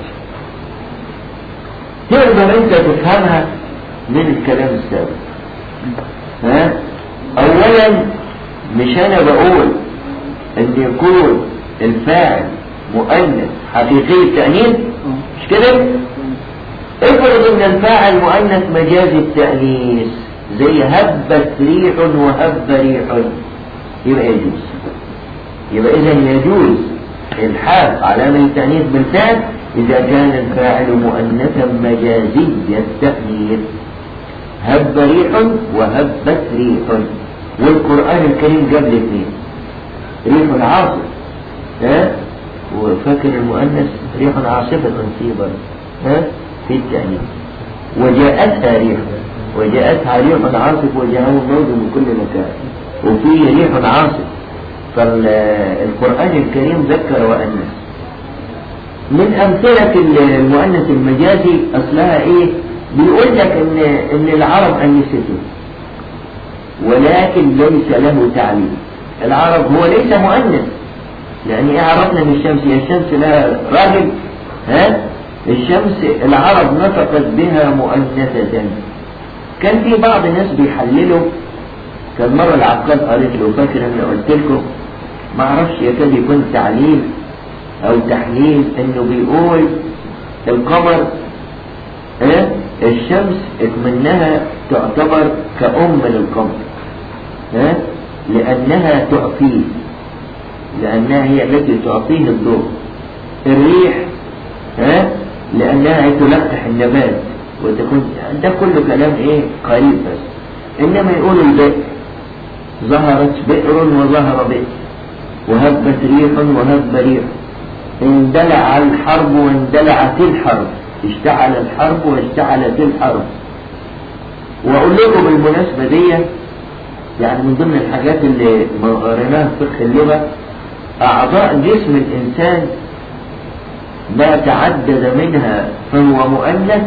تقدر انت تفهمها من الكلام السابق ها اولا مش انا بقول ان يكون الفاعل مؤنث حقيقي التأنيث مش كده افرض ان الفاعل مؤنث مجازي التأنيث زي هبت ريح وهب ريح يبقى يجوز يبقى اذا يجوز الحاق علامة التأنيث بالفعل إذا كان الفاعل مؤنثا مجازي التأنيث هب ريح وهبت ريح والقرآن الكريم قبل اثنين ريح عاصف ها وفاكر المؤنث ريح عاصفة طيبة ها في التأنيث وجاءتها ريح وجاءتها ريح عاصف وجاءه الموج من كل مكان وفي ريح عاصف فالقرآن الكريم ذكر وأنث من أمثلة المؤنث المجازي أصلها إيه بيقول لك إن إن العرب أنسته ولكن ليس له تعليم العرب هو ليس مؤنث لأن إيه عرفنا من الشمس هي الشمس لها راجل ها الشمس العرب نطقت بها مؤنثة كان في بعض الناس بيحللوا كان مرة العقاد قالت له فاكر ان قلت لكم ما اعرفش يكاد يكون تعليل او تحليل انه بيقول القمر اه الشمس اكمنها تعتبر كأم للقمر اه لأنها تعطيه لأنها هي التي تعطيه الضوء الريح ها لأنها تلقح النبات وتكون ده كله كلام ايه قريب بس إنما يقولوا البئر ظهرت بئر وظهر بئر وهبت ريح وهب ريح اندلع الحرب واندلعت الحرب اشتعل الحرب واشتعلت الحرب واقول لكم بالمناسبة دي يعني من ضمن الحاجات اللي قريناها في فقه اللغة أعضاء جسم الإنسان ما تعدد منها فهو مؤنث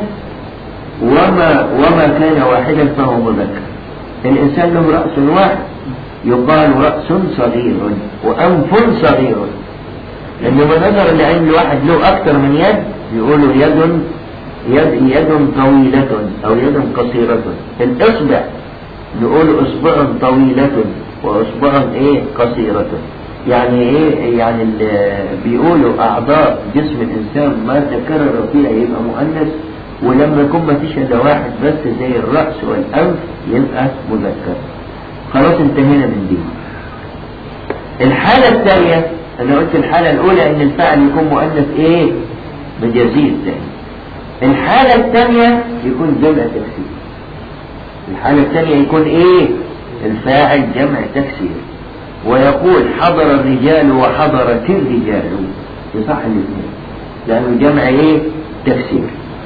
وما وما كان واحدا فهو مذكر الإنسان له رأس واحد يقال رأس صغير وأنف صغير لأنما نظر لأن الواحد له أكثر من يد يقولوا يد يد يد طويلة أو يد قصيرة الإصبع نقول إصبع طويلة وإصبع إيه قصيرة يعني إيه يعني بيقولوا أعضاء جسم الإنسان ما تكرر فيها يبقى مؤنث ولما يكون ما فيش إلا واحد بس زي الرأس والأنف يبقى مذكر خلاص انتهينا من دي الحالة الثانية أنا قلت الحالة الأولى إن الفاعل يكون مؤنث إيه مجازي الثاني الحالة الثانية يكون جمع تكسير الحالة الثانية يكون إيه الفاعل جمع تكسير ويقول حضر الرجال وحضرت الرجال يصح الاثنين لأنه جمع إيه تكسير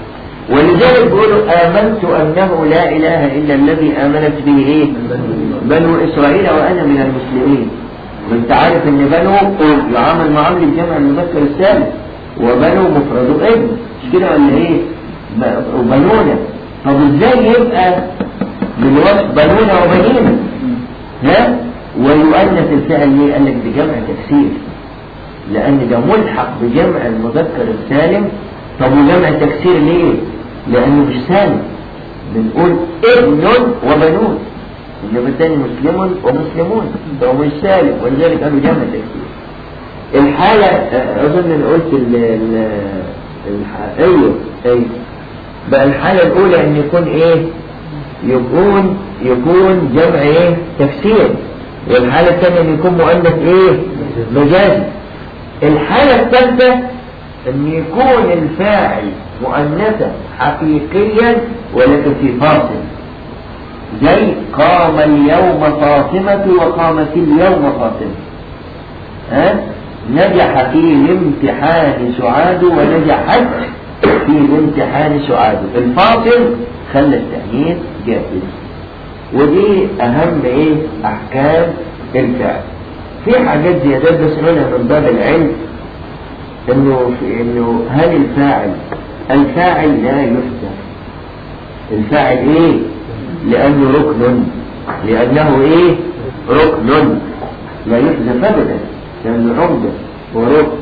ولذلك بيقولوا آمنت أنه لا إله إلا الذي آمنت به إيه بنو إسرائيل وأنا من المسلمين وانت عارف ان بنو يعامل معاملة الجمع المذكر السالم وبنو مفرد ابن مش كده ولا ايه ب- وبنونا طب ازاي يبقى من وصف بنونا وبنينا ها ويؤنث الفعل ليه قال لك بجمع تكسير لان ده ملحق بجمع المذكر السالم طب وجمع تكسير ليه لانه مش سالم بنقول ابن وبنون انما الثاني مسلم ومسلمون فهو مش سالم ولذلك قالوا جمع تكسير الحالة آه، أظن أنا قلت ال ال الح- أيوه أيوه بقى الحالة الأولى إن يكون إيه؟ يكون يكون جمع إيه؟ تفسير والحالة الثانية إن يكون مؤنث إيه؟ مجازي الحالة الثالثة إن يكون الفاعل مؤنثا حقيقيا ولكن في فاصل زي قام اليوم فاطمة وقامت اليوم فاطمة ها؟ نجح في الامتحان سعاد ونجحت في الامتحان سعاد الفاصل خلى التأنيث جائز ودي أهم إيه أحكام الفعل في حاجات زيادات بس نقولها من باب العلم إنه في إنه هل الفاعل الفاعل لا يفتح الفاعل إيه لأنه ركن لأنه إيه ركن لا يحذف أبدا لأنه عمدة وركن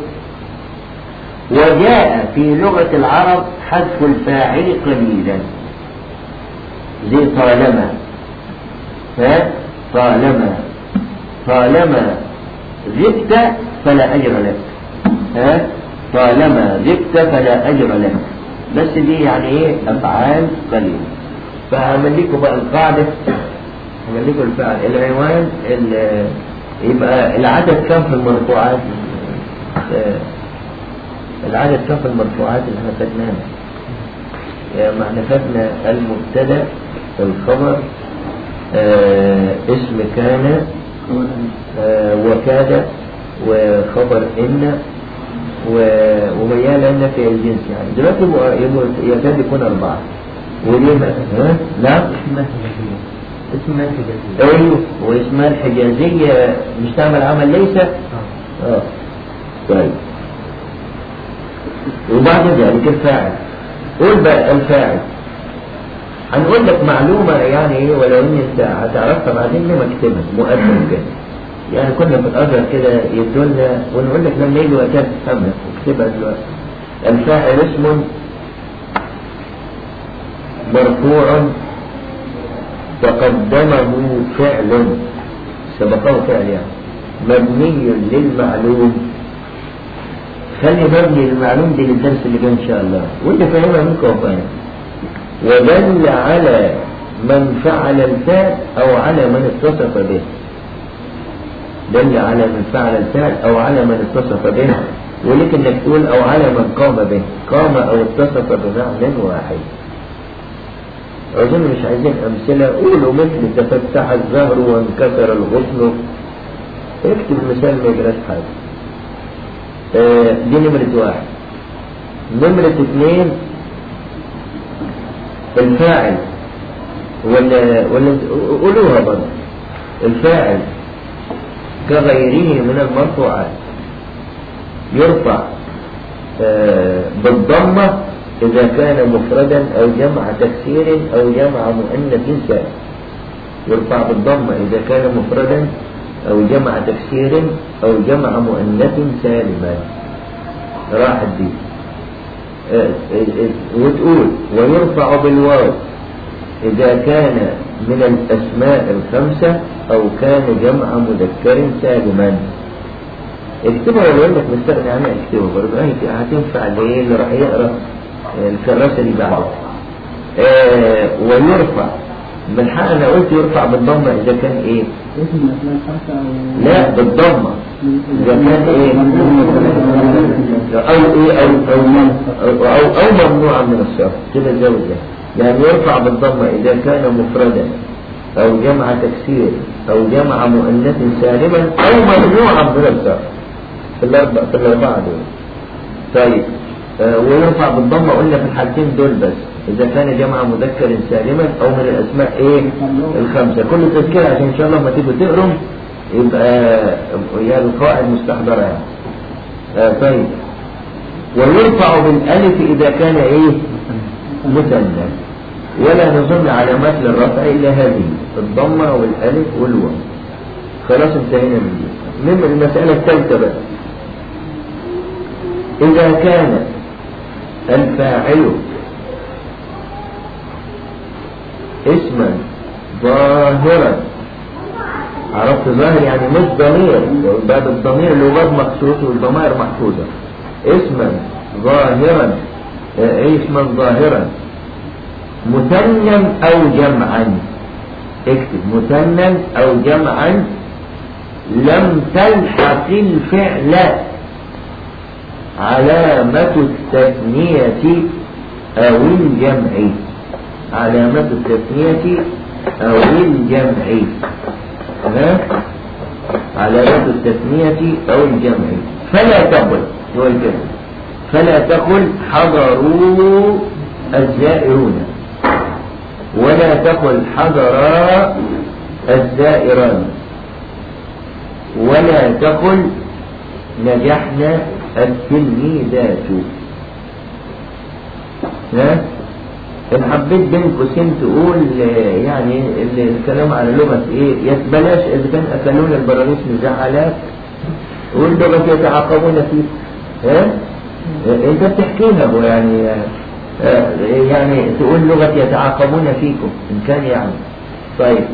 وجاء في لغة العرب حذف الفاعل قليلا زي طالما ها طالما طالما غبت فلا أجر لك ها طالما غبت فلا أجر لك بس دي يعني ايه أفعال قليلة فهعمل لكم بقى القاعدة هعمل لكم الفعل العنوان ال- يبقى العدد كم في المرفوعات آه، العدد كم في المرفوعات اللي احنا خدناها يعني ما احنا خدنا المبتدا الخبر آه اسم كان آه وكاد وخبر ان و- وميال ان في الجنس يعني دلوقتي يبقوا- يبقوا- يكاد يكون اربعه وليه ما ها؟ لا اسمها الحجازية ايوه واسمها الحجازيه مش تعمل عمل ليس اه طيب وبعد ذلك الفاعل قول بقى الفاعل هنقول لك معلومة يعني ايه ولو ان انت هتعرفها بعدين لما اكتبها مؤثر كده يعني كنا في الازهر كده يدولنا ونقول لك لما يجي وقتها تفهمها اكتبها دلوقتي الفاعل اسم مرفوع تقدمه فعل سبقه فعل يعني مبني للمعلوم خلي مبني للمعلوم دي للدرس اللي جاي ان شاء الله وانت فاهمها منك وفاهم ودل على من فعل الفعل او على من اتصف به دل على من فعل الفعل او على من اتصف به ولك انك تقول او على من قام به قام او اتصف بمعنى واحد أظن مش عايزين أمثلة قولوا مثل تفتح الزهر وانكسر الغصن اكتب مثال ما يجراش حاجة آه، دي نمرة واحد نمرة اثنين الفاعل ولا ولا قولوها برضه الفاعل كغيره من المرفوعات يرفع آه، بالضمة إذا كان مفردا أو جمع تكسير أو جمع مؤنث سالم يرفع بالضمة إذا كان مفردا أو جمع تكسير أو جمع مؤنث سالما راحت دي آه، آه، آه، وتقول ويرفع بالواو إذا كان من الأسماء الخمسة أو كان جمع مذكر سالما اكتبها ولو انك مستغني عنها اكتبها برضه هي هتنفع ليه اللي راح يقرا الكراسه اللي بعدها آه ويرفع من حق انا قلت يرفع بالضمه اذا كان ايه اسم الأسماء الخمسة أو لا بالضمه اذا كان ايه او ايه او او او, أو ممنوعا من الصرف كده زود ده يعني يرفع بالضمه اذا كان مفردا او جمع تكسير او جمع مؤنث سالما او ممنوعا من الصرف في الاربع في الاربعه دول طيب آه ويرفع بالضمه قلنا في الحالتين دول بس إذا كان جمع مذكر سالما أو من الأسماء إيه الخمسة كل تذكير عشان إن شاء الله لما تيجوا تقروا يبقى يعني القواعد مستحضرة يعني آه طيب ويرفع بالألف إذا كان إيه مثنى ولا نظن علامات للرفع إلا هذه الضمة والألف والواو خلاص انتهينا من دي من المسألة الثالثة بقى إذا كان الفاعل اسما ظاهرا عرفت ظاهر يعني مش ضمير باب الضمير اللي هو باب مخصوص والضمائر محفوظة اسما ظاهرا آه، اسما ظاهرا مثنى او جمعا اكتب مثنى او جمعا لم تلحق الفعل علامة التثنية او الجمع علامة التثنية او الجمع ها؟ علامة التثنية او الجمع فلا تقل هو الكلمة فلا تقل حضروا الزائرون ولا تقل حضر الزائران ولا تقل نجحنا التلميذات ها ان حبيت بين قوسين تقول آه، يعني ال- الكلام على لغة ايه يا بلاش اذا كان اكلون البراميس مزعلات قول لغة يتعاقبون فيه ها آه، انت بتحكيها هو يعني آه، يعني تقول لغة يتعاقبون فيكم ان كان يعني طيب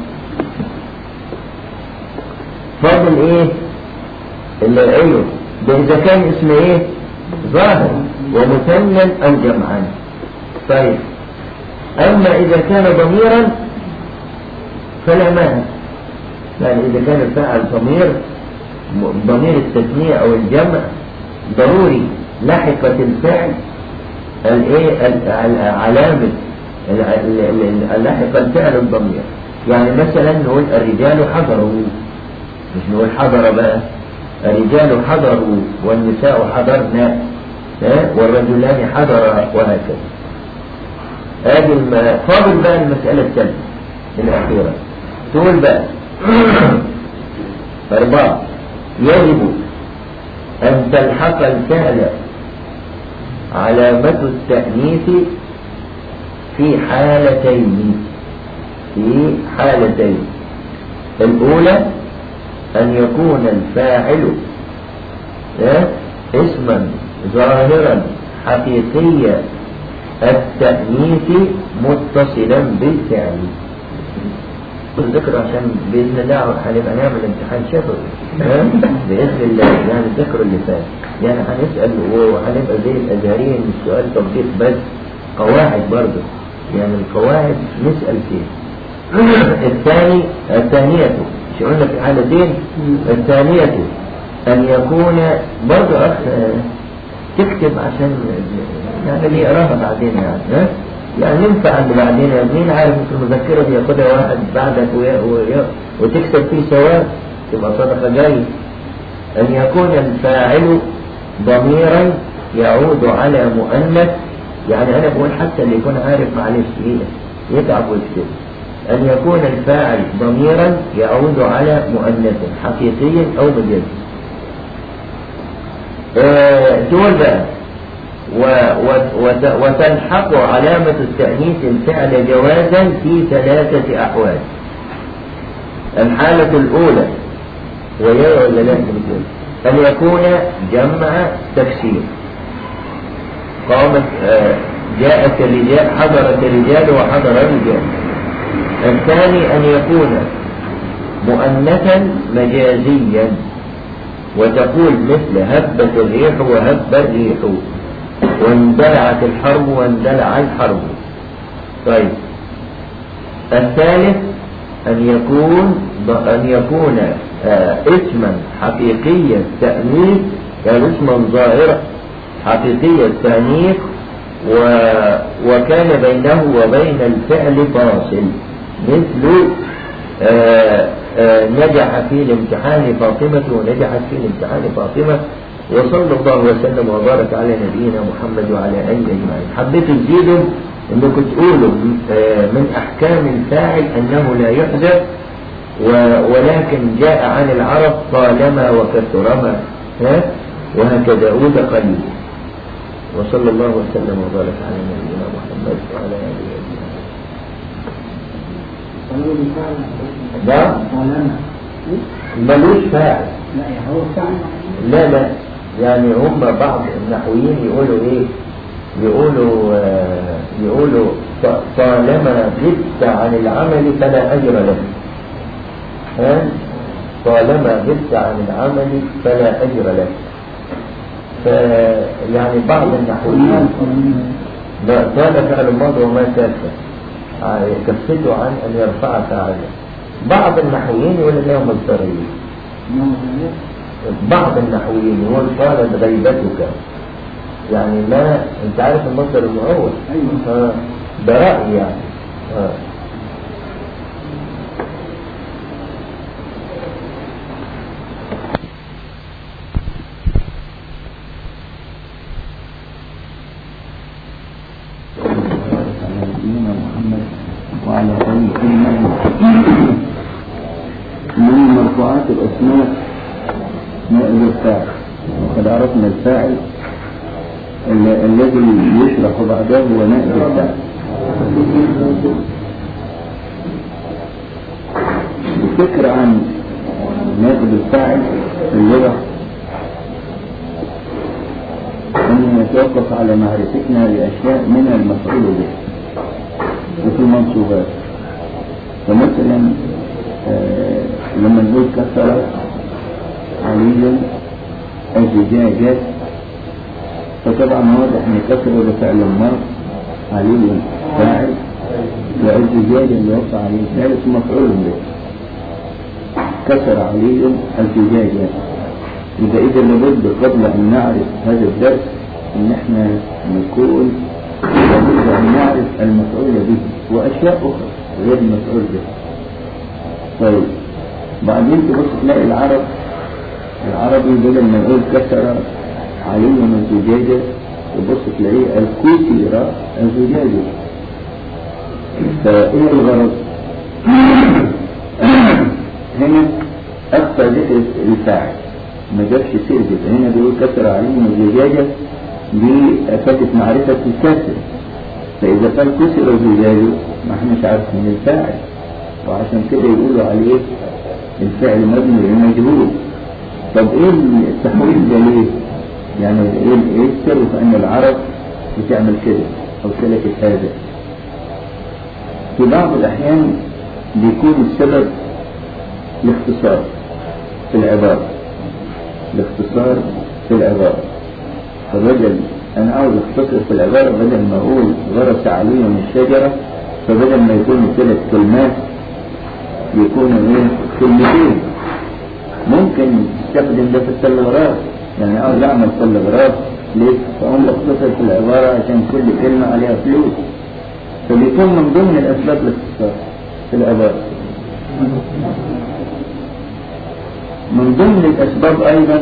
فاضل ايه اللي ايوه ده اذا كان اسم ايه ظاهر ومثنى او جمعا طيب اما اذا كان ضميرا فلا مانع يعني اذا كان الفاعل ضمير م- ضمير التثنية او الجمع ضروري لحقت الفعل الايه ال- ال- علامة ال- ال- ال- لحق الفعل الضمير يعني مثلا نقول الرجال حضروا مش نقول حضر بقى الرجال حضروا والنساء حضرنا ها؟ والرجلان حضرا وهكذا ادي الم... فاضل بقى المسألة الثالثة الأخيرة تقول بقى أربعة يجب أن تلحق الفعل علامة التأنيث في حالتين في حالتين الأولى أن يكون الفاعل ها، اسما ظاهرا حقيقيا التأنيث متصلا بالفعل ذكر عشان بإذن الله هنبقى نعمل امتحان شفوي ها؟ بإذن الله يعني ذكر اللي فات يعني هنسأل وهنبقى زي الأزهريين مش سؤال تطبيق بس قواعد برضه يعني القواعد نسأل فيها الثاني الثانية مش قلنا في حالتين الثانية أن يكون برضه أخ تكتب عشان يعني اللي يقراها بعدين يعني ها؟ يعني ينفع اللي بعدين مين عارف في المذكرة دي ياخدها واحد بعدك ويا ويا وتكسب فيه ثواب تبقى صدقة جاية أن يكون الفاعل ضميرا يعود على مؤنث يعني أنا بقول حتى اللي يكون عارف معلش إيه يتعب ويكتب أن يكون الفاعل ضميرا يعود على مؤنث حقيقي أو مجازي آه، دول بقى و- و- وت- وتلحق علامة التأنيث الفعل جوازا في ثلاثة أحوال الحالة الأولى وهي ولا لا مثل أن يكون جمع تكسير قامت آه، جاءت الرجال حضرت الرجال وحضر الرجال الثاني أن يكون مؤنثا مجازيا وتقول مثل هبت الريح وهب الريح واندلعت الحرب واندلع الحرب طيب الثالث أن يكون أن يكون آه، اسما حقيقيا تأنيث يعني اسما ظاهرا حقيقي التأنيث و... وكان بينه وبين الفعل فاصل مثل آه، آه، نجح في الامتحان فاطمة ونجحت في الامتحان فاطمة وصلى الله وسلم وبارك على نبينا محمد وعلى آله أجمعين حبيت تزيدوا انكم تقولوا آه، من احكام الفاعل انه لا يحذف و- ولكن جاء عن العرب طالما وكثرما ها وهكذا أود قليل وصلى الله وسلم وبارك على نبينا محمد وعلى اله اجمعين قالوا لي فعلا ده طالما ملوش فاعل لا يا هو فعلا لا لا يعني هم بعض النحويين يقولوا ايه يقولوا آه يقولوا ط- طالما غبت عن العمل فلا اجر لك ها طالما غبت عن العمل فلا اجر لك ف يعني بعض النحويين لا كان فعل الماضي وما كان كفته عن ان يرفع فاعله بعض النحويين يقول انهم مصدريين بعض النحويين يقول قالت غيبتك يعني ما انت عارف المصدر المعول أيوة. آه. ده رأي يعني آه. على نبينا محمد وعلى آله أجمعين من مرفوعات الأسماء نائب الفاعل وقد عرفنا الفاعل ال- الذي يشرح بعده هو نائب الفاعل الفكرة عن نائب الفاعل في اللغة أن نتوقف على معرفتنا بأشياء من المفعول به وفي المنصوبات فمثلا آه، لما نقول كسر علي الزجاجات فطبعا واضح ان كسر ده فعل ماض علي فاعل والزجاج اللي وقع عليه فعل اسمه مفعول به كسر علي الزجاجات يبقى إذا لابد قبل أن نعرف هذا الدرس أن احنا نكون لابد أن نعرف المفعول به وأشياء أخرى غير المفعول به طيب بعدين تبص تلاقي العرب العربي بدل ما يقول كسر عليهم الزجاجة تبص تلاقيه الكسر الزجاجة فإيه الغرض؟ هنا أخفى ذكر الفاعل ما جابش سيرة هنا بيقول كسر عليهم الزجاجة دي أفادت معرفة الكسر فإذا قال كسر الزجاجة ما احناش عارفين الفاعل وعشان كده يقولوا عليه الفعل مبني للمجهول طب ايه التحويل ده ليه؟ يعني ايه ايه السر في ان العرب بتعمل كده او سلكت هذا؟ في بعض الاحيان بيكون السبب الاختصار في العبارة الاختصار في العبارة فبدل أنا عاوز أختصر في العبارة بدل ما أقول غرس علي من الشجرة فبدل ما يكونوا ثلاث كلمات يكونوا إيه كلمتين ممكن تستخدم ده في التلغراف يعني عاوز أعمل تلغراف ليه؟ فأقوم أختصر في العبارة عشان كل كلمة عليها فلوس فبيكون من ضمن الأسباب الاختصار في العبارة من ضمن الأسباب أيضا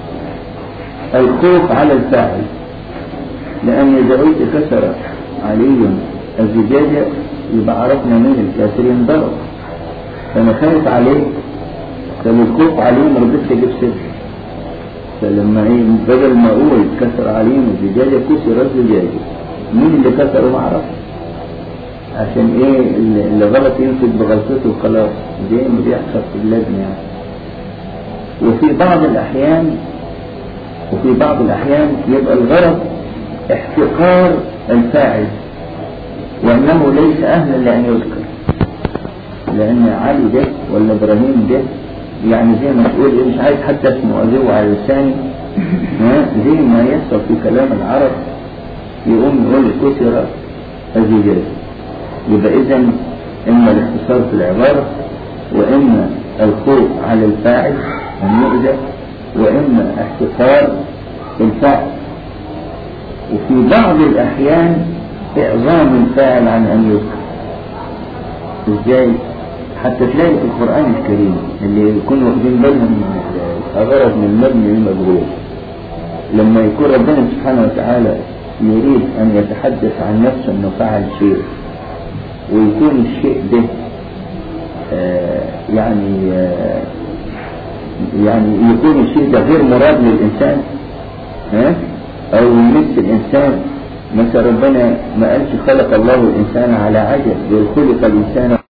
الخوف على الفاعل لأن إذا قلت كسر علي الزجاجة يبقى عرفنا مين الكاسرين ضرب فأنا خايف عليه فبالخوف عليه ما رضيتش أجيب سر فلما إيه بدل ما أقول كسر عليهم الزجاجة كسر الزجاجة مين اللي كسره ما أعرفش عشان إيه اللي اللي غلط ينفذ بغلطته خلاص زي ما بيحصل في بلادنا يعني وفي بعض الأحيان وفي بعض الأحيان يبقى الغرض احتقار الفاعل وأنه ليس أهلا لأن يذكر لأن علي ده ولا إبراهيم ده يعني زي ما تقول إيه، مش عايز حتى اسمه أذوه على لساني ها، زي ما يحصل في كلام العرب يقوم يقول كسر الزجاج يبقى إذا إما الاختصار في العبارة وإما الخوف على الفاعل أن يؤذى وإما احتقار الفاعل وفي بعض الأحيان إعظام الفاعل عن أن يذكر إزاي؟ حتى تلاقي في القرآن الكريم اللي يكونوا واخدين بالهم من الغرض من المبني للمجهول لما يكون ربنا سبحانه وتعالى يريد أن يتحدث عن نفسه أنه فعل شيء ويكون الشيء ده آه يعني آه يعني يكون الشيء ده غير مراد للإنسان ها أو يمس الإنسان مثلا ربنا ما قالش خلق الله الإنسان على عجل بل خلق الإنسان